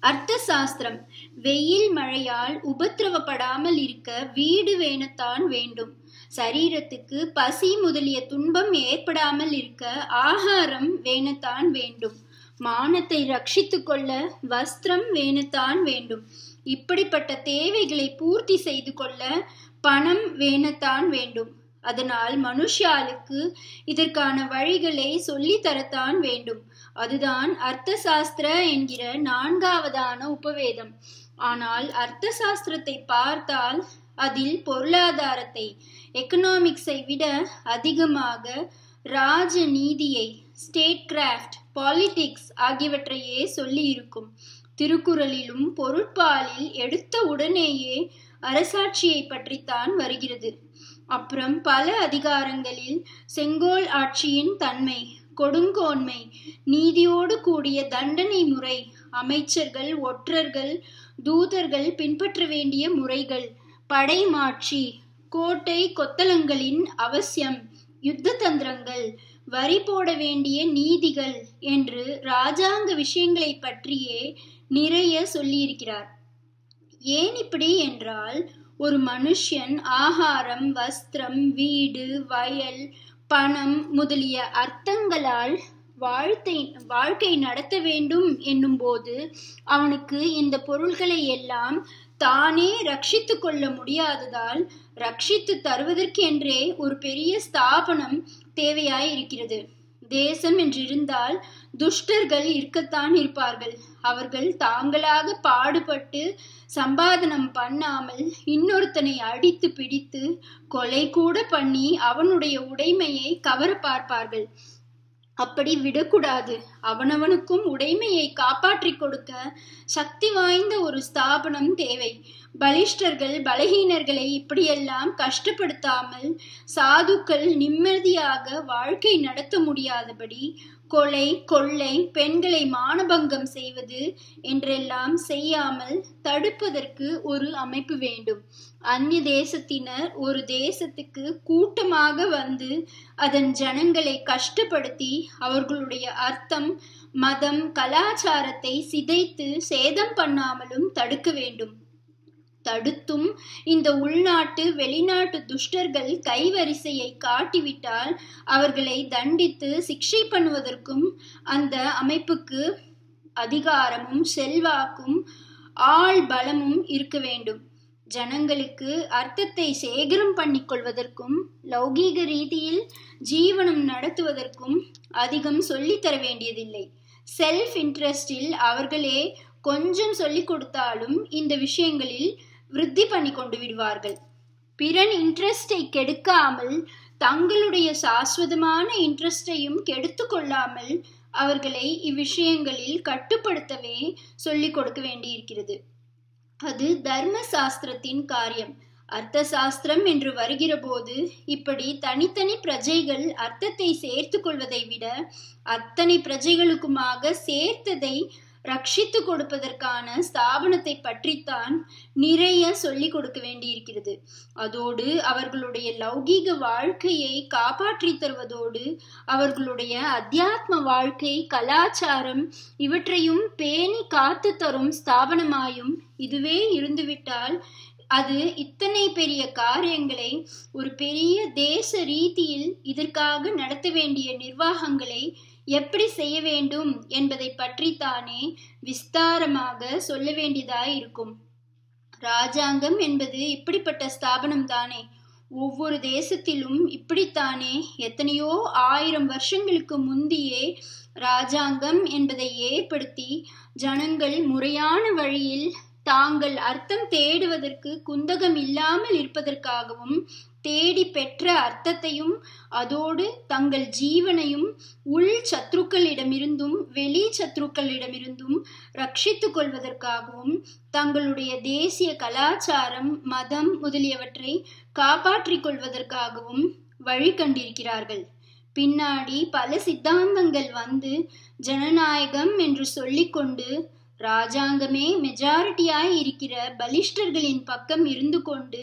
அர்த்த சாஸ்திரம் வெயில் மழையால் உபத்திரவப்படாமல் இருக்க வீடு வேணத்தான் வேண்டும் சரீரத்துக்கு பசி முதலிய துன்பம் ஏற்படாமல் இருக்க ஆகாரம் வேணத்தான் வேண்டும் மானத்தை ரட்சித்துக் கொள்ள வஸ்திரம் வேணத்தான் வேண்டும் இப்படிப்பட்ட தேவைகளை பூர்த்தி செய்து கொள்ள பணம் வேணத்தான் வேண்டும் அதனால் மனுஷாளுக்கு இதற்கான வழிகளை சொல்லி தரத்தான் வேண்டும் அதுதான் அர்த்த சாஸ்திர என்கிற நான்காவதான உபவேதம் ஆனால் அர்த்த சாஸ்திரத்தை பார்த்தால் அதில் பொருளாதாரத்தை எக்கனாமிக்ஸை விட அதிகமாக ராஜநீதியை ஸ்டேட் கிராஃப்ட் பாலிடிக்ஸ் ஆகியவற்றையே சொல்லி இருக்கும் திருக்குறளிலும் பொருட்பாலில் எடுத்த உடனேயே அரசாட்சியை பற்றித்தான் வருகிறது அப்புறம் பல அதிகாரங்களில் செங்கோல் ஆட்சியின் தன்மை கொடுங்கோன்மை நீதியோடு கூடிய தண்டனை முறை அமைச்சர்கள் ஒற்றர்கள் தூதர்கள் பின்பற்ற வேண்டிய முறைகள் படை மாட்சி கோட்டை கொத்தளங்களின் அவசியம் யுத்த தந்திரங்கள் வரி போட வேண்டிய நீதிகள் என்று ராஜாங்க விஷயங்களை பற்றியே நிறைய சொல்லியிருக்கிறார் ஏன் இப்படி என்றால் ஒரு மனுஷன் ஆகாரம் வஸ்திரம் வீடு வயல் பணம் முதலிய அர்த்தங்களால் வாழ்த்தை வாழ்க்கை நடத்த வேண்டும் என்னும் போது அவனுக்கு இந்த பொருள்களை எல்லாம் தானே ரட்சித்து கொள்ள முடியாததால் ரட்சித்து தருவதற்கென்றே ஒரு பெரிய ஸ்தாபனம் தேவையாய் இருக்கிறது தேசம் என்றிருந்தால் துஷ்டர்கள் இருக்கத்தான் இருப்பார்கள் அவர்கள் தாங்களாக பாடுபட்டு சம்பாதனம் பண்ணாமல் இன்னொருத்தனை அடித்து பிடித்து கொலை கூட பண்ணி அவனுடைய உடைமையை கவர பார்ப்பார்கள் அப்படி விடக்கூடாது அவனவனுக்கும் உடைமையை காப்பாற்றி கொடுக்க சக்தி வாய்ந்த ஒரு ஸ்தாபனம் தேவை பலிஷ்டர்கள் பலகீனர்களை இப்படியெல்லாம் கஷ்டப்படுத்தாமல் சாதுக்கள் நிம்மதியாக வாழ்க்கை நடத்த முடியாதபடி கொலை கொள்ளை பெண்களை மானபங்கம் செய்வது என்றெல்லாம் செய்யாமல் தடுப்பதற்கு ஒரு அமைப்பு வேண்டும் அந்நிய தேசத்தினர் ஒரு தேசத்துக்கு கூட்டமாக வந்து அதன் ஜனங்களை கஷ்டப்படுத்தி அவர்களுடைய அர்த்தம் மதம் கலாச்சாரத்தை சிதைத்து சேதம் பண்ணாமலும் தடுக்க வேண்டும் தடுத்தும் இந்த உள்நாட்டு வெளிநாட்டு துஷ்டர்கள் கைவரிசையை காட்டிவிட்டால் அவர்களை தண்டித்து சிக்ஷை பண்ணுவதற்கும் அந்த அமைப்புக்கு அதிகாரமும் செல்வாக்கும் ஆள் பலமும் இருக்க வேண்டும் ஜனங்களுக்கு அர்த்தத்தை சேகரம் பண்ணிக்கொள்வதற்கும் லௌகீக ரீதியில் ஜீவனம் நடத்துவதற்கும் அதிகம் சொல்லித்தர வேண்டியதில்லை செல்ஃப் இன்ட்ரெஸ்டில் அவர்களே கொஞ்சம் சொல்லிக் கொடுத்தாலும் இந்த விஷயங்களில் விருத்தி பண்ணி கொண்டு விடுவார்கள் பிறன் இன்ட்ரெஸ்டை கெடுக்காமல் தங்களுடைய சாஸ்வதமான இன்ட்ரெஸ்டையும் கெடுத்து கொள்ளாமல் அவர்களை இவ்விஷயங்களில் கட்டுப்படுத்தவே சொல்லிக் கொடுக்க வேண்டியிருக்கிறது அது தர்ம சாஸ்திரத்தின் காரியம் அர்த்த சாஸ்திரம் என்று வருகிற போது இப்படி தனித்தனி பிரஜைகள் அர்த்தத்தை சேர்த்து கொள்வதை விட அத்தனை பிரஜைகளுக்குமாக சேர்த்ததை ரட்சித்து கொடுப்பதற்கான ஸ்தாபனத்தை பற்றித்தான் நிறைய சொல்லிக் கொடுக்க வேண்டியிருக்கிறது அதோடு அவர்களுடைய லௌகீக வாழ்க்கையை காப்பாற்றி தருவதோடு அவர்களுடைய அத்தியாத்ம வாழ்க்கை கலாச்சாரம் இவற்றையும் பேணி காத்து தரும் ஸ்தாபனமாயும் இதுவே இருந்துவிட்டால் அது இத்தனை பெரிய காரியங்களை ஒரு பெரிய தேச ரீதியில் இதற்காக நடத்த வேண்டிய நிர்வாகங்களை எப்படி செய்ய வேண்டும் என்பதை பற்றித்தானே விஸ்தாரமாக சொல்ல வேண்டியதாய் இருக்கும் ராஜாங்கம் என்பது இப்படிப்பட்ட ஸ்தாபனம் தானே ஒவ்வொரு தேசத்திலும் இப்படித்தானே எத்தனையோ ஆயிரம் வருஷங்களுக்கு முந்தியே ராஜாங்கம் என்பதை ஏற்படுத்தி ஜனங்கள் முறையான வழியில் தாங்கள் அர்த்தம் தேடுவதற்கு குந்தகம் இல்லாமல் இருப்பதற்காகவும் தேடி பெற்ற அர்த்தத்தையும் அதோடு தங்கள் ஜீவனையும் உள் சத்ருக்களிடமிருந்தும் வெளி சத்ருக்களிடமிருந்தும் ரட்சித்துக் கொள்வதற்காகவும் தங்களுடைய தேசிய கலாச்சாரம் மதம் முதலியவற்றை காப்பாற்றிக் கொள்வதற்காகவும் வழி கண்டிருக்கிறார்கள் பின்னாடி பல சித்தாந்தங்கள் வந்து ஜனநாயகம் என்று சொல்லிக்கொண்டு ராஜாங்கமே மெஜாரிட்டியாய் இருக்கிற பலிஷ்டர்களின் பக்கம் இருந்து கொண்டு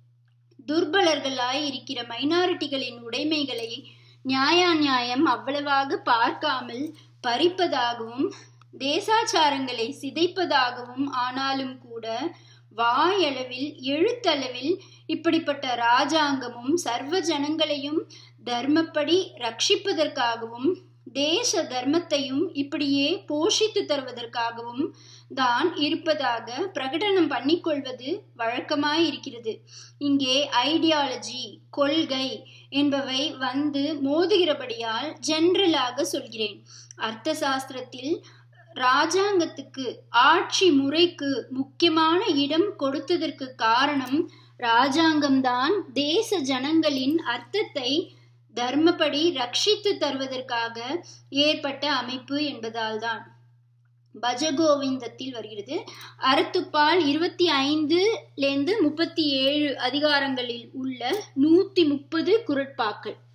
துர்பலர்களாய் இருக்கிற மைனாரிட்டிகளின் உடைமைகளை நியாயாநியாயம் அவ்வளவாக பார்க்காமல் பறிப்பதாகவும் தேசாச்சாரங்களை சிதைப்பதாகவும் ஆனாலும் கூட வாயளவில் எழுத்தளவில் இப்படிப்பட்ட ராஜாங்கமும் சர்வ ஜனங்களையும் தர்மப்படி ரட்சிப்பதற்காகவும் தேச தர்மத்தையும் இப்படியே போஷித்து தருவதற்காகவும் தான் இருப்பதாக பிரகடனம் பண்ணிக்கொள்வது வழக்கமாயிருக்கிறது இங்கே ஐடியாலஜி கொள்கை என்பவை வந்து மோதுகிறபடியால் ஜென்ரலாக சொல்கிறேன் அர்த்த சாஸ்திரத்தில் ராஜாங்கத்துக்கு ஆட்சி முறைக்கு முக்கியமான இடம் கொடுத்ததற்கு காரணம் ராஜாங்கம்தான் தேச ஜனங்களின் அர்த்தத்தை தர்மப்படி ரட்சித்து தருவதற்காக ஏற்பட்ட அமைப்பு என்பதால்தான் பஜகோவிந்தத்தில் வருகிறது அறத்துப்பால் இருபத்தி ஐந்துலேருந்து முப்பத்தி ஏழு அதிகாரங்களில் உள்ள நூத்தி முப்பது குரட்பாக்கள்